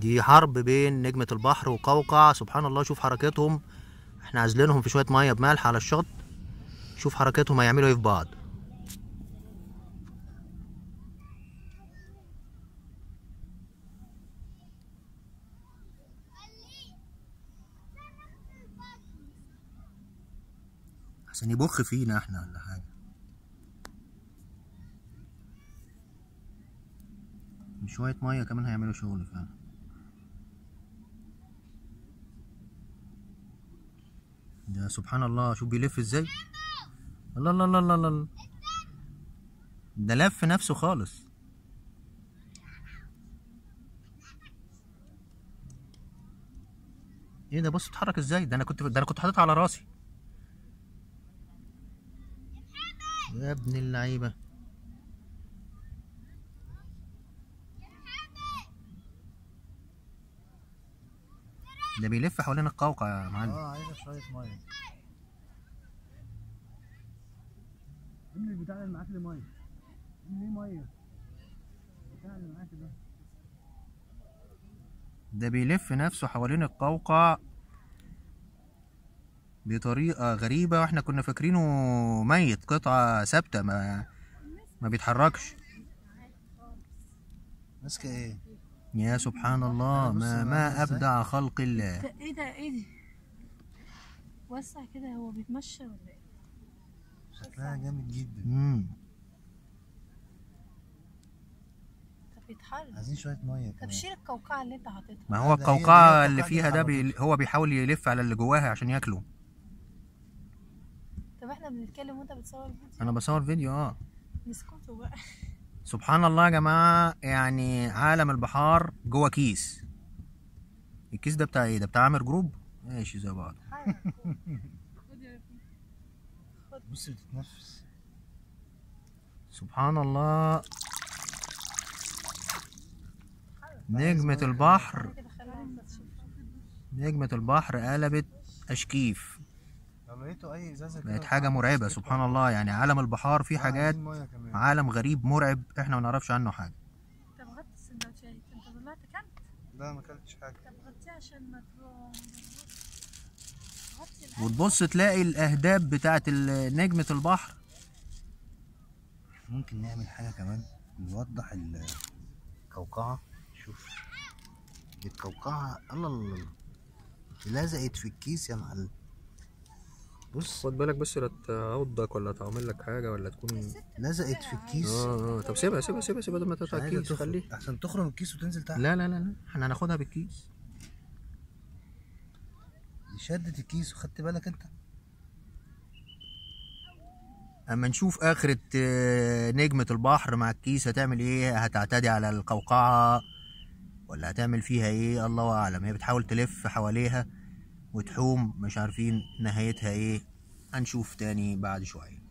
دي حرب بين نجمة البحر وقوقع سبحان الله شوف حركتهم احنا عازلينهم في شوية مية بملح على الشط شوف حركتهم هيعملوا ايه في بعض عشان يبخ فينا احنا ولا حاجة شوية مية كمان هيعملوا شغل فعلا ده سبحان الله شوف بيلف ازاي الله الله الله الله الله ده لف نفسه خالص ايه ده بص اتحرك ازاي ده انا كنت ده انا كنت حاططها على راسي يا ابن اللعيبه ده بيلف حوالين القوقع يا معلم اه عايزه شويه ميه املي البتاع اللي معاك لي ميه املي ميه البتاع اللي معاك ده ده بيلف نفسه حوالين القوقع بطريقة غريبة واحنا كنا فاكرينه ميت قطعة ثابتة ما ما بيتحركش ماسكه ايه يا سبحان الله بص ما بقى ما ازاي. أبدع خلق الله ده ايه ده ايه ده وسع كده هو بيتمشى ولا ايه شكلها جامد جدا مم. طب بيتحرك عايزين شويه ميه طب كمان شيل القوقعة اللي انت حاططها ما هو ده هي- هي القوقعة اللي القوقعة دي فيها ده بي... اتحركت. هو بيحاول يلف على اللي جواها عشان ياكله طب احنا بنتكلم وانت بتصور الفيديو أنا بصور فيديو اه نسكتوا بقى سبحان الله يا جماعة يعني عالم البحار جوه كيس الكيس ده بتاع ايه ده بتاع عامر جروب ماشي زي بعض بص بتتنفس سبحان الله نجمة البحر كده خلينا انت تشوف نجمة البحر قلبت أشكيف لو لقيتوا اي ازازه كده بقت حاجة مرعبة سبحان الله يعني عالم البحار فيه آه، حاجات عايزين ميه كمان عالم غريب مرعب احنا ما نعرفش عنه حاجة طب غطي السندوتشات انت طلعت كلت لا ما اكلتش حاجه طب غطيه عشان ما تروح غطي الأكل. وتبص تلاقي الأهداب بتاعت ال- نجمة البحر ممكن نعمل حاجه كمان نوضح القوقعه شوف دي القوقعه الله الله الله لزقت في الكيس يا معلم بص خد بالك بس لا تعضك ولا تعمل لك حاجة ولا تكون لزقت في الكيس اه اه طب سيبها سيبها سيبها سيبها بدل ما مش تقطع عايزة الكيس تخرج. خليه عشان تخرم الكيس وتنزل تحت لا لا لا لا احنا هناخدها بالكيس دي شدت الكيس وخدت بالك انت اما نشوف اخرة آه، نجمة البحر مع الكيس هتعمل ايه هتعتدي على القوقعة ولا هتعمل فيها ايه الله اعلم هي بتحاول تلف حواليها وتحوم مش عارفين نهايتها ايه هنشوف تاني بعد شوية